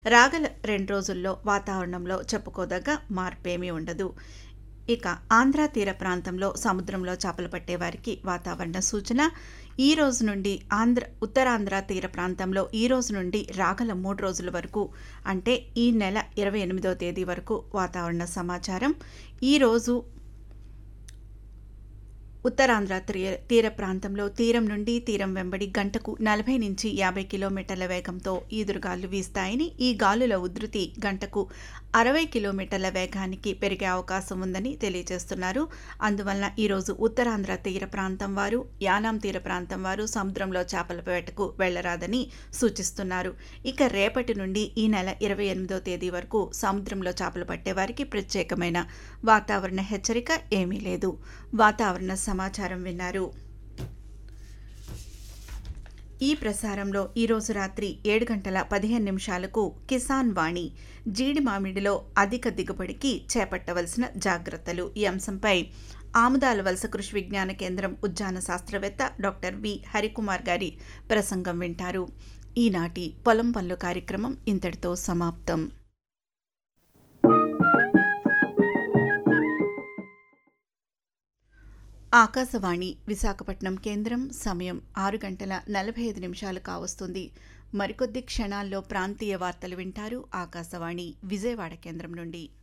రాగల రెండు రోజుల్లో వాతావరణంలో చెప్పుకోదగ్గ మార్పేమీ ఉండదు ఇక ఆంధ్ర తీర ప్రాంతంలో సముద్రంలో చేపలు పట్టే వారికి వాతావరణ సూచన ఈ రోజు నుండి ఆంధ్ర ఉత్తరాంధ్ర తీర ప్రాంతంలో ఈ రోజు నుండి రాగల మూడు రోజుల వరకు అంటే ఈ నెల ఇరవై ఎనిమిదో తేదీ వరకు వాతావరణ సమాచారం ఈరోజు ఉత్తరాంధ్ర తీర తీర ప్రాంతంలో తీరం నుండి తీరం వెంబడి గంటకు నలభై నుంచి యాభై కిలోమీటర్ల వేగంతో ఈదురుగాలు వీస్తాయని ఈ గాలుల ఉధృతి గంటకు అరవై కిలోమీటర్ల వేగానికి పెరిగే అవకాశం ఉందని తెలియజేస్తున్నారు అందువలన ఈరోజు ఉత్తరాంధ్ర తీర ప్రాంతం వారు యానాం తీర ప్రాంతం వారు సముద్రంలో చేపల వేటకు వెళ్లరాదని సూచిస్తున్నారు ఇక రేపటి నుండి ఈ నెల ఇరవై ఎనిమిదో తేదీ వరకు సముద్రంలో చేపలు పట్టేవారికి ప్రత్యేకమైన వాతావరణ హెచ్చరిక ఏమీ లేదు వాతావరణ సమాచారం విన్నారు ఈ ప్రసారంలో ఈరోజు రాత్రి ఏడు గంటల పదిహేను నిమిషాలకు కిసాన్ వాణి జీడి మామిడిలో అధిక దిగుబడికి చేపట్టవలసిన జాగ్రత్తలు ఈ అంశంపై ఆముదాల వలస కృషి విజ్ఞాన కేంద్రం ఉద్యాన శాస్త్రవేత్త డాక్టర్ వి హరికుమార్ గారి ప్రసంగం వింటారు ఈనాటి పొలం పనులు కార్యక్రమం ఇంతటితో సమాప్తం ఆకాశవాణి విశాఖపట్నం కేంద్రం సమయం ఆరు గంటల నలభై ఐదు నిమిషాలు కావస్తుంది మరికొద్ది క్షణాల్లో ప్రాంతీయ వార్తలు వింటారు ఆకాశవాణి విజయవాడ కేంద్రం నుండి